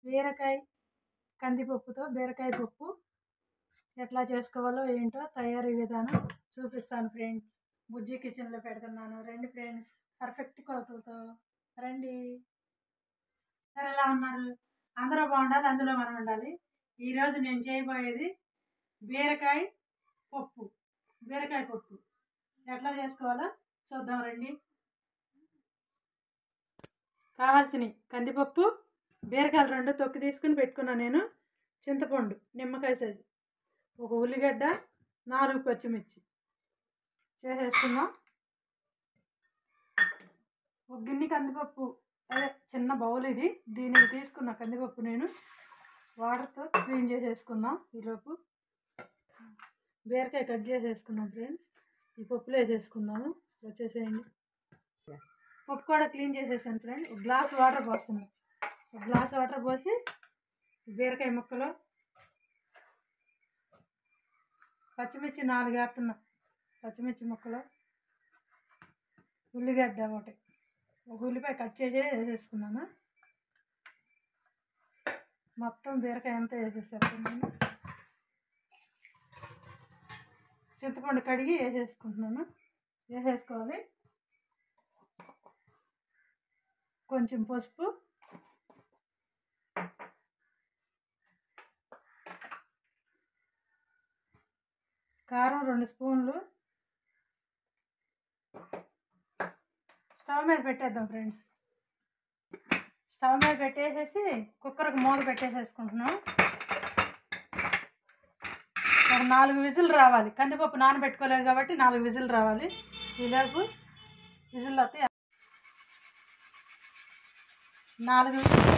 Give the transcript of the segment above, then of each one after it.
బీరకాయ కందిపప్పుతో బీరకాయ పప్పు ఎట్లా చేసుకోవాలో ఏంటో తయారీ విధానం చూపిస్తాను ఫ్రెండ్స్ బుజ్జి కిచెన్లో పెడుతున్నాను రండి ఫ్రెండ్స్ పర్ఫెక్ట్ కొలతలతో రండి అందరూ ఎలా ఉన్నారు అందరూ బాగుండాలి అందులో మనం ఉండాలి ఈరోజు నేను చేయబోయేది బీరకాయ పప్పు బీరకాయ పప్పు ఎట్లా చేసుకోవాలో చూద్దాం రండి కావాల్సినవి కందిపప్పు బీరకాయలు రెండు తొక్కి తీసుకుని పెట్టుకున్నాను నేను చింతపండు నిమ్మకాయ సైజు ఒక ఉల్లిగడ్డ నాలుగు పచ్చిమిర్చి చేసేసుకుందాం ఒక గిన్నె కందిపప్పు అదే చిన్న బౌల్ ఇది దీనికి తీసుకున్న కందిపప్పు నేను వాటర్తో క్లీన్ చేసేసుకుందాం ఈలోపు బీరకాయ కట్ చేసేసుకున్నాం ఫ్రెండ్స్ ఈ పప్పులో వేసేసుకుందాము వచ్చేసేయండి పప్పు కూడా క్లీన్ చేసేసాను ఫ్రెండ్ ఒక గ్లాస్ వాటర్ పోస్తున్నాం ఒక గ్లాస్ వాటర్ పోసి బీరకాయ ముక్కలు పచ్చిమిర్చి నాలుగు వేస్తున్నా పచ్చిమిర్చి ముక్కలు ఉల్లిగడ్డ ఒకటి ఒక ఉల్లిపాయ కట్ చేసి వేసేసుకున్నాను మొత్తం బీరకాయ అంతా వేసేసేస్తున్నాను చింతపండు కడిగి వేసేసుకుంటున్నాను వేసేసుకోవాలి కొంచెం పసుపు కారం రెండు స్పూన్లు స్టవ్ మీద పెట్టేద్దాం ఫ్రెండ్స్ స్టవ్ మీద పెట్టేసేసి కుక్కర్కి మూత పెట్టేసేసుకుంటున్నాం ఒక నాలుగు విజిల్ రావాలి కందిపప్పు నానబెట్టుకోలేదు కాబట్టి నాలుగు విజిల్ రావాలి ఈలోపు విజిల్ వస్తే నాలుగు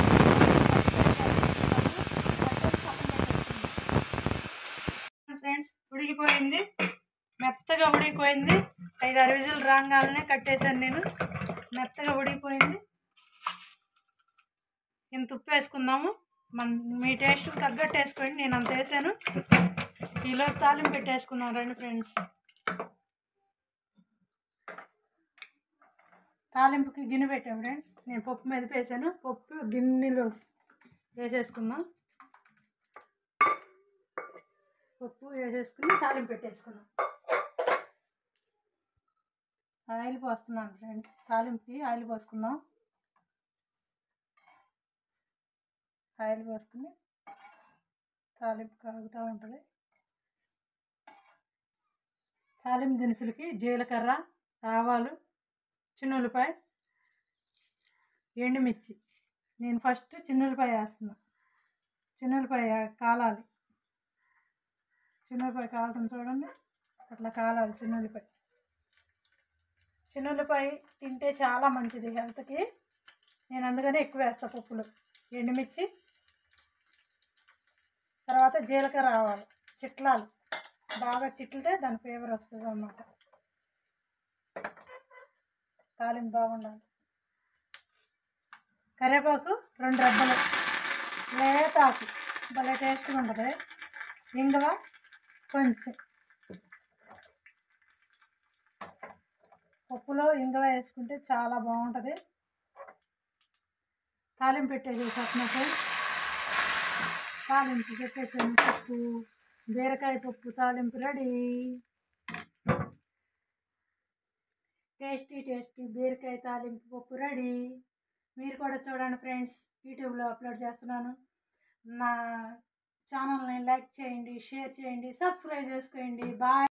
ఫ్రెండ్స్ ఉడికిపోయింది మెత్తగా ఉడికిపోయింది ఐదు ఆరు విజులు రాగానే కట్టేశాను నేను మెత్తగా ఉడికిపోయింది ఇంత ఉప్పు వేసుకుందాము మన మీ టేస్ట్ తగ్గట్టు వేసుకోండి నేను అంత వేసాను ఈలో తాలింపు పెట్టేసుకున్నాం రండి ఫ్రెండ్స్ తాలింపుకి గిన్నె పెట్టాం ఫ్రెండ్స్ నేను పప్పు మీద వేసాను పప్పు గిన్నెలో వేసేసుకుందాం పప్పు వేసేసుకుని తాలింపు పెట్టేసుకున్నాం ఆయిల్ పోస్తున్నాను ఫ్రెండ్స్ తాలింపుకి ఆయిల్ పోసుకుందాం ఆయిల్ పోసుకుని తాలింపు కాగుతూ ఉంటుంది తాలింపు దినుసులకి జీలకర్ర ఆవాలు చిన్నులపాయ ఎండుమిర్చి నేను ఫస్ట్ చిన్నులపాయ వేస్తున్నా చిన్నులపాయ కాలాలి చిన్నులపాయ కాలటం చూడండి అట్లా కాలాలి చిన్నులపాయ చిన్నులపాయ తింటే చాలా మంచిది హెల్త్కి నేను అందుకనే ఎక్కువ వేస్తా పప్పులు ఎండుమిర్చి తర్వాత జీలకర్ర ఆవాలు చిట్లాలు బాగా చిట్లితే దాని ఫ్లేవర్ వస్తుంది అన్నమాట తాలింపు బాగుండాలి కరివేపాకు రెండు రెబ్బలు లేతాకు భలే టేస్ట్గా ఉంటుంది ఇంగువ కొంచెం పప్పులో ఇంగువ వేసుకుంటే చాలా బాగుంటుంది తాలింపు పెట్టేసి పచ్చినట్టు తాలింపు పెట్టేసాను పప్పు బీరకాయ పప్పు తాలింపు రెడీ టేస్టీ టేస్టీ బీరకాయ తాలింపు పప్పు రెడీ మీరు కూడా చూడండి ఫ్రెండ్స్ యూట్యూబ్లో అప్లోడ్ చేస్తున్నాను నా ఛానల్ని లైక్ చేయండి షేర్ చేయండి సబ్స్క్రైబ్ చేసుకోండి బాయ్